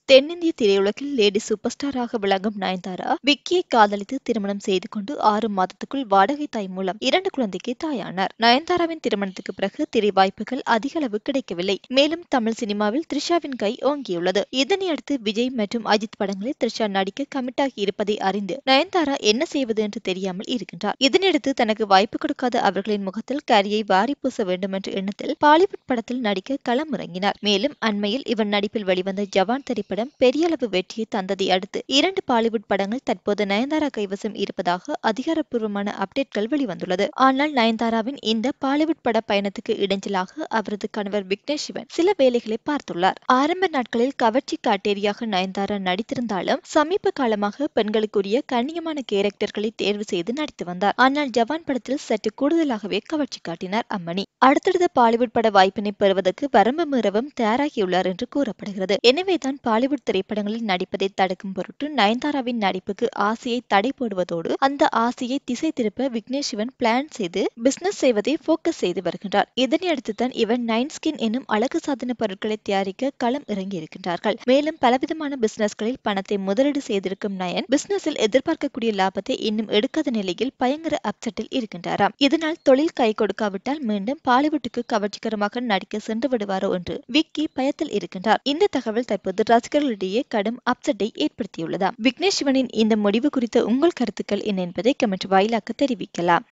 தென்னிந்திய திரையுலகில் lady super ஸ்டாராக விளங்கும் நயன்தாரா விக்கியை காதலித்து திருமணம் செய்து கொண்டு ஆறு மாதத்துக்குள் வாடகை தாய் மூலம் இரண்டு குழந்தைக்கு தாயானார் நயன்தாராவின் திருமணத்துக்கு பிறகு திரை வாய்ப்புகள் அதிக அளவு கிடைக்கவில்லை மேலும் தமிழ் சினிமாவில் த்ரிஷாவின் கை ஓங்கியுள்ளது இதனையடுத்து விஜய் மற்றும் அஜித் படங்களில் த்ரிஷா நடிக்க கமிட்டாகி இருப்பதை அறிந்து நயன்தாரா என்ன செய்வது என்று தெரியாமல் இருக்கின்றார் இதனையடுத்து தனக்கு வாய்ப்பு கொடுக்காத அவர்களின் முகத்தில் கரியை வாரி பூச வேண்டும் என்ற எண்ணத்தில் பாலிவுட் படத்தில் நடிக்க களமிறங்கினார் மேலும் அண்மையில் இவர் நடிப்பில் வெளிவந்த ஜவான் திரைப்படம் பெரிய அளவு வெற்றியை தந்ததை அடுத்து இரண்டு பாலிவுட் படங்கள் தற்போது நயன்தாரா கைவசம் இருப்பதாக அதிகாரப்பூர்வமான அப்டேட்கள் வெளிவந்துள்ளது ஆனால் நயன்தாராவின் இந்த பாலிவுட் பட பயணத்துக்கு இடைஞ்சலாக அவரது கணவர் விக்னேஷ் சிவன் சில வேலைகளை பார்த்துள்ளார் ஆரம்ப நாட்களில் கவர்ச்சி காட்டேரியாக நயன்தாரா நடித்திருந்தாலும் சமீப காலமாக பெண்களுக்குரிய கண்ணியமான கேரக்டர்களை தேர்வு செய்து நடித்து வந்தார் ஆனால் ஜவான் படத்தில் சற்று கூடுதலாகவே கவர்ச்சி காட்டினார் அம்மணி அடுத்தடுத்த பாலிவுட் பட வாய்ப்பினை பெறுவதற்கு வரம்பு மீறவும் தயாராகியுள்ளார் என்று கூறப்படுகிறது எனவேதான் பாலிவுட் திரைப்படங்களில் நடிப்பதை தடுக்கும் பொருட்டு நயன்தாராவின் நடிப்புக்கு ஆசையை தடை போடுவதோடு அந்த ஆசையை திசை திருப்ப விக்னேஷ் சிவன் பிளான் செய்து பிசினஸ் செய்வதை போக்கஸ் செய்து வருகின்றார் இதனையடுத்து தான் இவர் நைன் ஸ்கின் எனும் அழகு சாதன பொருட்களை தயாரிக்க களம் இறங்கி இருக்கின்றார்கள் மேலும் பலவிதமான பிசினஸ்களில் பணத்தை முதலீடு செய்திருக்கும் நயன் பிசினஸில் எதிர்பார்க்கக்கூடிய லாபத்தை இன்னும் எடுக்காத நிலையில் பயங்கர அப்செட்டில் இருக்கின்றாராம் இதனால் தொழில் கை கொடுக்காவிட்டால் மீண்டும் பாலிவுட்டுக்கு கவர்ச்சிகரமாக நடிக்க சென்று விடுவாரோ என்று விக்கி பயத்தில் இருக்கின்றார் இந்த தகவல் தற்போது ரசிகர்களிடையே கடும் அப்செட்டை ஏற்படுத்தியுள்ளதாம் விக்னேஷ் சிவனின் இந்த முடிவு குறித்த உங்கள் கருத்துக்கள் என்ன என்பதை கமெண்ட் வாயிலாக தெரிவிக்கலாம்